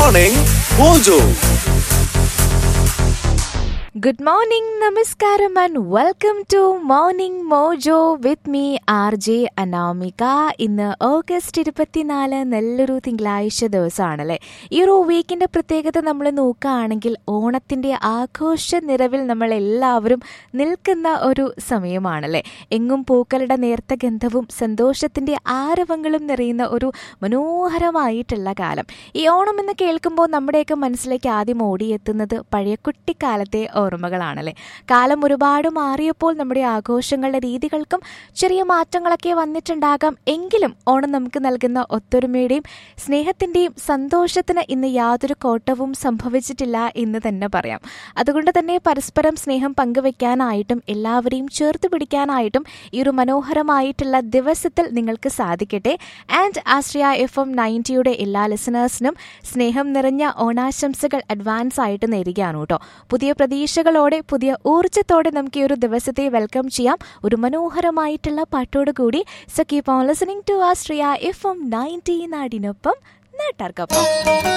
Morning Mojo. Good morning നമസ്കാരം and welcome to morning mojo with me R J Anamika ഇന്ന് August ഇരുപത്തിനാല് നല്ലൊരു തിങ്കളാഴ്ച ദിവസമാണല്ലേ ഈ ഒരു വീക്കിന്റെ പ്രത്യേകത നമ്മൾ നോക്കുകയാണെങ്കിൽ ഓണത്തിന്റെ ആഘോഷ നിറവിൽ നമ്മൾ എല്ലാവരും നിൽക്കുന്ന ഒരു സമയമാണല്ലേ എങ്ങും പൂക്കളുടെ നേർത്ത ഗന്ധവും സന്തോഷത്തിന്റെ ആരവങ്ങളും നിറയുന്ന ഒരു മനോഹരമായിട്ടുള്ള കാലം ഈ ഓണം എന്ന് കേൾക്കുമ്പോൾ നമ്മുടെയൊക്കെ മനസ്സിലേക്ക് ആദ്യം ഓടിയെത്തുന്നത് പഴയ കുട്ടിക്കാലത്തെ ഓർമ്മകളാണല്ലേ കാലം ഒരുപാട് മാറിയപ്പോൾ നമ്മുടെ ആഘോഷങ്ങളുടെ രീതികൾക്കും ചെറിയ മാറ്റങ്ങളൊക്കെ വന്നിട്ടുണ്ടാകാം എങ്കിലും ഓണം നമുക്ക് നൽകുന്ന ഒത്തൊരുമയുടെയും സ്നേഹത്തിന്റെയും സന്തോഷത്തിന് ഇന്ന് യാതൊരു കോട്ടവും സംഭവിച്ചിട്ടില്ല എന്ന് തന്നെ പറയാം അതുകൊണ്ട് തന്നെ പരസ്പരം സ്നേഹം പങ്കുവെക്കാനായിട്ടും എല്ലാവരെയും ചേർത്ത് പിടിക്കാനായിട്ടും ഈ ഒരു മനോഹരമായിട്ടുള്ള ദിവസത്തിൽ നിങ്ങൾക്ക് സാധിക്കട്ടെ ആൻഡ് ആശ്രയ എഫ് എം നയൻറ്റിയുടെ എല്ലാ ലിസണേഴ്സിനും സ്നേഹം നിറഞ്ഞ ഓണാശംസകൾ അഡ്വാൻസ് ആയിട്ട് നേരുകയാണ് കേട്ടോ പുതിയ പ്രതീക്ഷകളോടെ പുതിയ ഊർജ്ജത്തോടെ നമുക്ക് ഈ ഒരു ദിവസത്തെ വെൽക്കം ചെയ്യാം ഒരു മനോഹരമായിട്ടുള്ള പാട്ടോട് കൂടി so keep on listening to Ashraya F M ninety നാടിനൊപ്പം നാട്ടാർക്കൊപ്പം